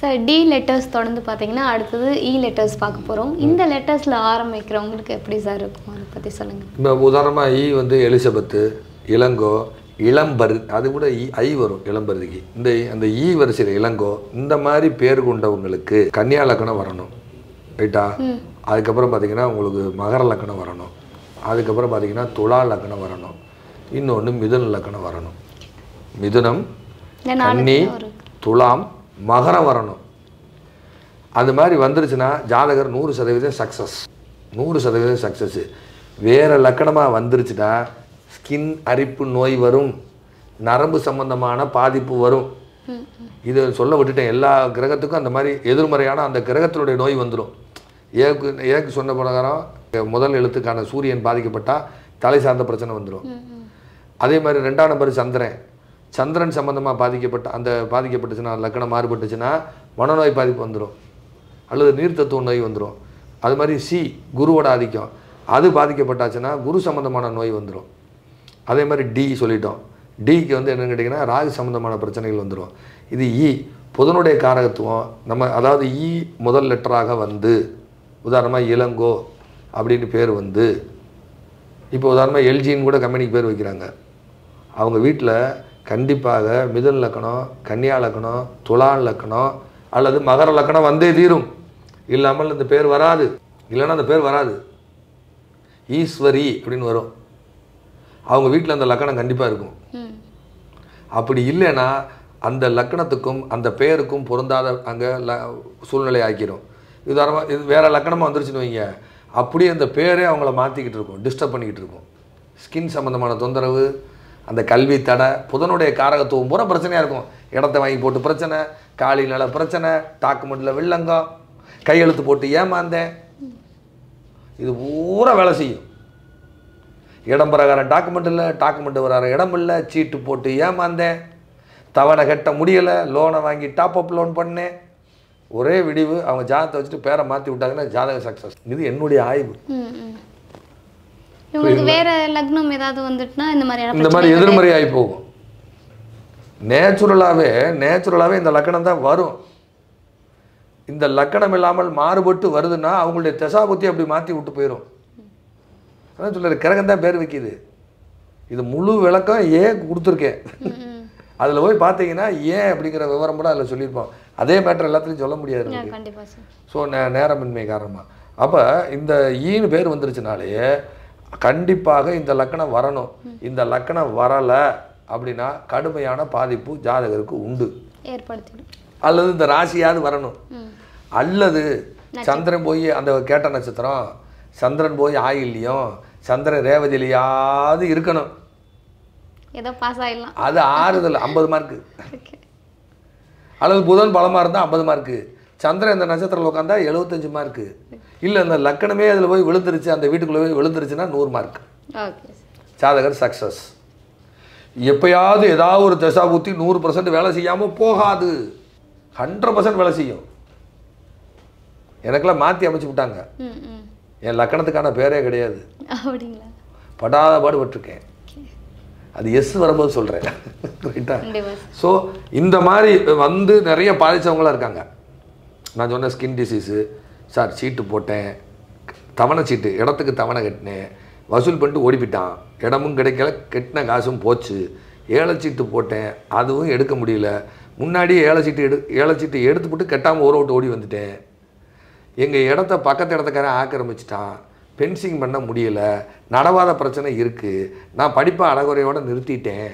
Sir D letters தொடர்ந்து பார்த்தீங்கன்னா அடுத்தது இ லெட்டர்ஸ் பார்க்க போகிறோம் இந்த லெட்டர்ஸில் ஆரம்பிக்கிறவங்களுக்கு எப்படி சார் இருக்கும் அதை பற்றி சொல்லுங்கள் இப்போ உதாரணமாக ஈ வந்து எலிசபெத்து இளங்கோ இளம்பரு அது கூட ஈ ஐ வரும் இளம்பருதிக்கு இந்த அந்த ஈ வரிசையில் இளங்கோ இந்த மாதிரி பேர் கொண்டவங்களுக்கு கன்னியா லக்கணம் வரணும் ரைட்டா அதுக்கப்புறம் பார்த்தீங்கன்னா உங்களுக்கு மகர லக்கணம் வரணும் அதுக்கப்புறம் பார்த்தீங்கன்னா துலா லக்கணம் வரணும் இன்னொன்று மிதுன லக்கணம் வரணும் மிதுனம் இந்த நாலு கன்னி ஒரு துலாம் மகரம் வரணும் அது மாதிரி வந்துருச்சுன்னா ஜாதகர் நூறு சதவீதம் சக்ஸஸ் நூறு சதவீதம் சக்ஸஸ் வேறு லக்கணமாக வந்துருச்சுன்னா ஸ்கின் அரிப்பு நோய் வரும் நரம்பு சம்பந்தமான பாதிப்பு வரும் இது சொல்ல விட்டுட்டேன் எல்லா கிரகத்துக்கும் அந்த மாதிரி எதிர்மறையான அந்த கிரகத்தினுடைய நோய் வந்துடும் ஏக்கு ஏக்கு சொன்ன பிரகாரம் முதல் எழுத்துக்கான சூரியன் பாதிக்கப்பட்டால் தலை சார்ந்த பிரச்சனை வந்துடும் அதே மாதிரி ரெண்டாம் நம்பர் சந்திரன் சந்திரன் சம்பந்தமாக பாதிக்கப்பட்ட அந்த பாதிக்கப்பட்டுச்சுன்னா லக்கணம் மாறுபட்டுச்சுன்னா மனநோய் பாதிப்பு வந்துடும் அல்லது நீர் தத்துவ நோய் வந்துடும் அது மாதிரி சி குருவோட ஆதிக்கம் அது பாதிக்கப்பட்டாச்சுன்னா குரு சம்பந்தமான நோய் வந்துடும் அதே மாதிரி டி சொல்லிட்டோம் டிக்கு வந்து என்னன்னு கேட்டிங்கன்னா ராகு சம்பந்தமான பிரச்சனைகள் வந்துடும் இது இ புதனுடைய காரகத்துவம் நம்ம அதாவது இ முதல் லெட்டராக வந்து உதாரணமாக இளங்கோ அப்படின்னு பேர் வந்து இப்போ உதாரணமாக எல்ஜின்னு கூட கம்பெனிக்கு பேர் வைக்கிறாங்க அவங்க வீட்டில் கண்டிப்பாக மிதுன் லக்கணம் கன்னியா லக்கணம் துலான் லக்கணம் அல்லது மகர லக்கணம் வந்தே தீரும் இல்லாமல் இந்த பேர் வராது இல்லைன்னா அந்த பேர் வராது ஈஸ்வரி அப்படின்னு வரும் அவங்க வீட்டில் அந்த லக்கணம் கண்டிப்பாக இருக்கும் ம் அப்படி இல்லைன்னா அந்த லக்கணத்துக்கும் அந்த பெயருக்கும் பொருந்தாத அங்கே ல சூழ்நிலை ஆக்கிரும் உதாரணமாக இது வேறு லக்கணமாக வந்துருச்சுன்னு வைங்க அப்படியே அந்த பேரே அவங்கள மாற்றிக்கிட்டு இருக்கும் டிஸ்டர்ப் பண்ணிக்கிட்டு இருக்கும் ஸ்கின் சம்மந்தமான தொந்தரவு அந்த கல்வி தடை புதனுடைய காரகத்துவம் பூரா பிரச்சனையாக இருக்கும் இடத்த வாங்கி போட்டு பிரச்சனை காலி நல பிரச்சனை டாக்குமெண்ட்டில் வில்லங்கம் கையெழுத்து போட்டு ஏமாந்தேன் இது பூரா வேலை செய்யும் இடம் பிரகாரம் டாக்குமெண்ட் இல்லை டாக்குமெண்ட் வராத இடம் இல்லை சீட்டு போட்டு ஏமாந்தேன் தவணை கட்ட முடியலை லோனை வாங்கி டாப் அப் லோன் பண்ணேன் ஒரே விடிவு அவங்க ஜாதகத்தை வச்சுட்டு பேரை மாற்றி விட்டாங்கன்னா ஜாதக சக்ஸஸ் இது என்னுடைய ஆய்வு ம் ம் இவங்களுக்கு வேற லக்னம் ஏதாவது வந்துட்டுனா இந்த மாதிரியான இந்த மாதிரி எதிர்மறை ஆகி போகும் நேச்சுரலாகவே நேச்சுரலாகவே இந்த லக்கணம் தான் வரும் இந்த லக்கணம் இல்லாமல் மாறுபட்டு வருதுன்னா அவங்களுடைய தசாபுத்தி அப்படி மாற்றி விட்டு போயிடும் அதான் சொல்லுற கிரகம் தான் பேர் வைக்கிது இது முழு விளக்கம் ஏன் கொடுத்துருக்கேன் அதில் போய் பார்த்தீங்கன்னா ஏன் அப்படிங்கிற விவரம் கூட அதில் சொல்லியிருப்போம் அதே மேட்டர் எல்லாத்துலையும் சொல்ல முடியாது நமக்கு. கண்டிப்பாக சார் ஸோ நே நேரமின்மை காரணமாக அப்போ இந்த ஈன்னு பேர் வந்துருச்சுனாலே கண்டிப்பாக இந்த லக்கணம் வரணும் இந்த லக்கணம் வரலை அப்படின்னா கடுமையான பாதிப்பு ஜாதகருக்கு உண்டு ஏற்படுத்திடும் அல்லது இந்த ராசியாவது வரணும் ம் அல்லது சந்திரன் போய் அந்த கேட்ட நட்சத்திரம் சந்திரன் போய் ஆயில்லையும் சந்திரன் ரேவதிலையாவது இருக்கணும் ஏதோ பாஸ் ஆயிடலாம் அது ஆறுதல் ஐம்பது மார்க்கு ஓகே அல்லது புதன் பலமாக இருந்தால் ஐம்பது மார்க்கு சந்திரன் இந்த நட்சத்திரத்தில் உட்காந்தா எழுபத்தஞ்சு மார்க்கு இல்லை அந்த லக்கணமே அதில் போய் விழுந்துருச்சு அந்த வீட்டுக்குள்ளே போய் விழுந்துருச்சுன்னா நூறு மார்க் ஓகே சார் ஜாதகர் சக்ஸஸ் எப்பயாவது ஏதாவது ஒரு தசா ஊற்றி நூறு பர்சன்ட் வேலை செய்யாமல் போகாது ஹண்ட்ரட் பர்சன்ட் வேலை செய்யும் எனக்கெல்லாம் மாற்றி அமைச்சு விட்டாங்க ம் ம் என் லக்கணத்துக்கான பேரே கிடையாது அப்படிங்களா படாத பாடுபட்டிருக்கேன் அது எஸ் வரும்போது சொல்கிறேன் ரைட்டா கண்டிப்பாக சார் ஸோ இந்த மாதிரி வந்து நிறைய பாதிச்சவங்களாம் இருக்காங்க நான் சொன்ன ஸ்கின் டிசீஸு சார் சீட்டு போட்டேன் தவணை சீட்டு இடத்துக்கு தவணை கட்டினேன் வசூல் பண்ணிட்டு ஓடிப்பிட்டான் இடமும் கிடைக்கல கட்டின காசும் போச்சு ஏழை சீட்டு போட்டேன் அதுவும் எடுக்க முடியல முன்னாடியே ஏழை சீட்டு எடு ஏழை சீட்டு எடுத்து போட்டு கட்டாமல் ஊற விட்டு ஓடி வந்துட்டேன் எங்கள் இடத்த பக்கத்து இடத்துக்காரன் ஆக்கிரமிச்சிட்டான் பென்சிங் பண்ண முடியல நடவாத பிரச்சனை இருக்குது நான் படிப்பை அறகுறையோடு நிறுத்திட்டேன்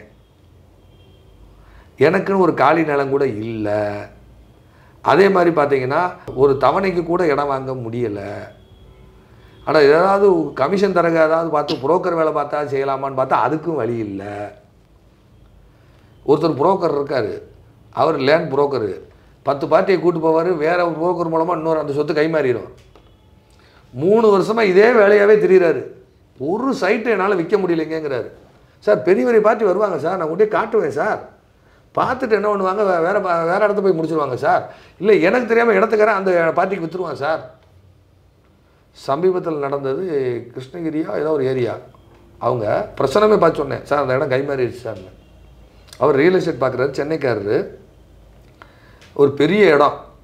எனக்குன்னு ஒரு காலி நிலம் கூட இல்லை அதே மாதிரி பார்த்தீங்கன்னா ஒரு தவணைக்கு கூட இடம் வாங்க முடியலை ஆனால் ஏதாவது கமிஷன் தரக ஏதாவது பார்த்து புரோக்கர் வேலை பார்த்தா செய்யலாமான்னு பார்த்தா அதுக்கும் வழி இல்லை ஒருத்தர் புரோக்கர் இருக்கார் அவர் லேண்ட் புரோக்கரு பத்து பார்ட்டியை கூட்டு போவார் வேற ஒரு புரோக்கர் மூலமாக இன்னொரு அந்த சொத்து கைமாறிடும் மூணு வருஷமாக இதே வேலையாகவே திரியிறாரு ஒரு சைட்டை என்னால் விற்க முடியலைங்கிறாரு சார் பெரிய பெரிய பார்ட்டி வருவாங்க சார் நான் கொண்டே காட்டுவேன் சார் பார்த்துட்டு என்ன பண்ணுவாங்க வே- வேற பா- வேற இடத்த போய் முடிச்சிருவாங்க சார் இல்லை எனக்கு தெரியாமல் இடத்துக்காரன் அந்த பார்ட்டிக்கு விற்றுருவான் சார் சமீபத்தில் நடந்தது கிருஷ்ணகிரியா ஏதோ ஒரு ஏரியா அவங்க பிரச்சனமே பார்த்து சொன்னேன் சார் அந்த இடம் கைமாறிடுச்சு சார்னு அவர் ரியல் எஸ்டேட் பார்க்குறாரு சென்னைக்காரரு ஒரு பெரிய இடம்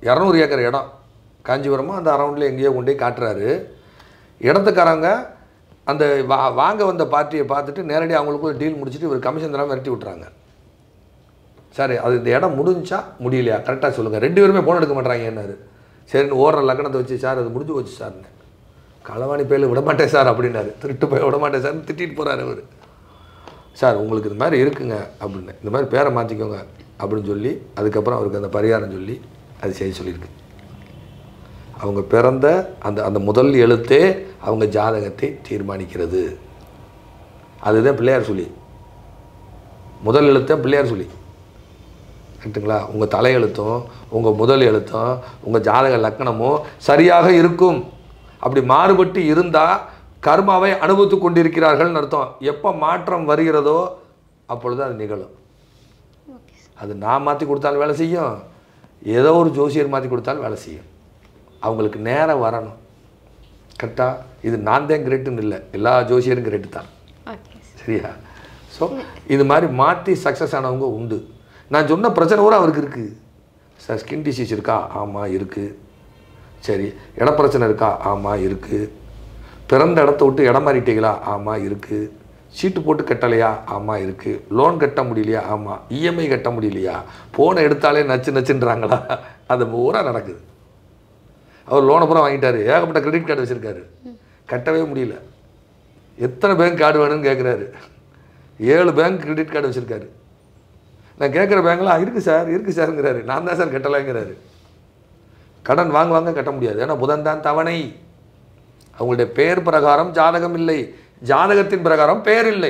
இரநூறு ஏக்கர் இடம் காஞ்சிபுரமும் அந்த அரௌண்டில் எங்கேயோ கொண்டு போய் காட்டுறாரு இடத்துக்காரங்க அந்த வா வாங்க வந்த பார்ட்டியை பார்த்துட்டு நேரடியாக அவங்களுக்குள்ள டீல் முடிச்சுட்டு இவர் கமிஷன் தராமல் விரட்டி விட்றாங்க சரி அது இந்த இடம் முடிஞ்சா முடியலையா கரெக்டாக சொல்லுங்கள் ரெண்டு பேருமே ஃபோன் எடுக்க மாட்டாங்க என்னாரு சரின்னு ஓடுற லக்கணத்தை வச்சு சார் அது முடிஞ்சு போச்சு சார்னு களவாணி பேரில் விட மாட்டேன் சார் அப்படின்னாரு திருட்டு போய் விட மாட்டேன் சார்னு திட்டிட்டு போகிறாரு அவர் சார் உங்களுக்கு இது மாதிரி இருக்குங்க அப்படின்னு இந்த மாதிரி பேரை மாற்றிக்கோங்க அப்படின்னு சொல்லி அதுக்கப்புறம் அவருக்கு அந்த பரிகாரம் சொல்லி அது செய்ய சொல்லியிருக்கு அவங்க பிறந்த அந்த அந்த முதல் எழுத்தே அவங்க ஜாதகத்தை தீர்மானிக்கிறது அதுதான் பிள்ளையார் சொல்லி முதல் எழுத்தே பிள்ளையார் சொல்லி கரெக்டுங்களா உங்கள் தலையெழுத்தும் உங்கள் முதல் எழுத்தும் உங்கள் ஜாதக லக்கணமும் சரியாக இருக்கும் அப்படி மாறுபட்டு இருந்தால் கர்மாவை அனுபவித்து கொண்டிருக்கிறார்கள்னு அர்த்தம் எப்போ மாற்றம் வருகிறதோ அப்பொழுது அது நிகழும் ஓகே அது நான் மாற்றி கொடுத்தாலும் வேலை செய்யும் ஏதோ ஒரு ஜோசியர் மாற்றி கொடுத்தாலும் வேலை செய்யும் அவங்களுக்கு நேரம் வரணும் கரெக்டாக இது நான் தான் கிரேட்டுன்னு இல்லை எல்லா ஜோசியரும் கிரேட்டு தான் ஓகே சரியா ஸோ இது மாதிரி மாற்றி சக்ஸஸ் ஆனவங்க உண்டு நான் சொன்ன பிரச்சனை கூட அவருக்கு இருக்குது சார் ஸ்கின் டிசீஸ் இருக்கா ஆமாம் இருக்குது சரி இட பிரச்சனை இருக்கா ஆமாம் இருக்குது பிறந்த இடத்த விட்டு இடம் மாறிட்டீங்களா ஆமாம் இருக்குது சீட்டு போட்டு கட்டலையா ஆமாம் இருக்குது லோன் கட்ட முடியலையா ஆமாம் இஎம்ஐ கட்ட முடியலையா ஃபோனை எடுத்தாலே நச்சு நச்சுன்றாங்களா அது பூரா நடக்குது அவர் லோனை பூரா வாங்கிட்டாரு ஏகப்பட்ட கிரெடிட் கார்டு வச்சுருக்காரு கட்டவே முடியல எத்தனை பேங்க் கார்டு வேணும்னு கேட்குறாரு ஏழு பேங்க் கிரெடிட் கார்டு வச்சுருக்காரு நான் கேட்குற பேங்க்லாம் இருக்குது சார் இருக்குது சார்ங்கிறாரு நான் தான் சார் கட்டலைங்கிறாரு கடன் வாங்க வாங்க கட்ட முடியாது ஏன்னா புதன் தான் தவணை அவங்களுடைய பெயர் பிரகாரம் ஜாதகம் இல்லை ஜாதகத்தின் பிரகாரம் பெயர் இல்லை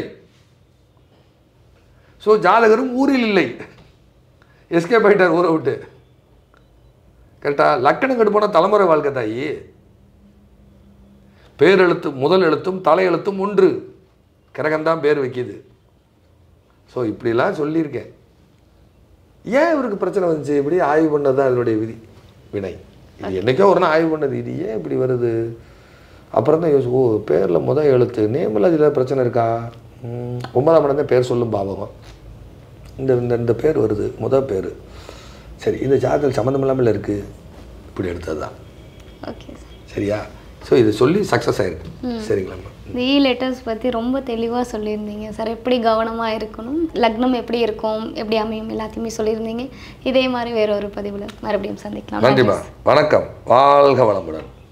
ஸோ ஜாதகரும் ஊரில் இல்லை எஸ்கேப் ஆயிட்டார் ஊரை விட்டு கரெக்டா லக்கணம் கெட்டு போனால் தலைமுறை வாழ்க்கை தாயி பேரெழுத்து முதல் எழுத்தும் தலையெழுத்தும் ஒன்று கிரகம்தான் பேர் வைக்கிது ஸோ இப்படிலாம் சொல்லியிருக்கேன் ஏன் இவருக்கு பிரச்சனை வந்துச்சு இப்படி ஆய்வு பண்ணது தான் அதனுடைய விதி வினை இது என்னைக்கோ ஒரு நாள் ஆய்வு பண்ணது இது ஏன் இப்படி வருது அப்புறம் தான் யோசி ஓ பேரில் முதல் எழுத்து நேமில் அதில் பிரச்சனை இருக்கா ம், ஒன்பதாம் இடம் தான் பேர் சொல்லும் பாவகம் இந்த இந்த இந்த பேர் வருது முதல் பேர் சரி இந்த ஜாதகத்தில் சம்மந்தம் இல்லாமல் இருக்குது இப்படி எடுத்தது தான் ஓகே சார் சரியா ஸோ இது சொல்லி சக்ஸஸ் ஆயிருக்கு சரிங்களாம்மா இந்த இ லெட்டர்ஸ் பற்றி ரொம்ப தெளிவாக சொல்லியிருந்தீங்க சார் எப்படி கவனமாக இருக்கணும் லக்னம் எப்படி இருக்கும் எப்படி அமையும் எல்லாத்தையுமே சொல்லியிருந்தீங்க இதே மாதிரி வேற ஒரு பதிவில் மறுபடியும் சந்திக்கலாம் நன்றிம்மா வணக்கம் வாழ்க வளமுடன்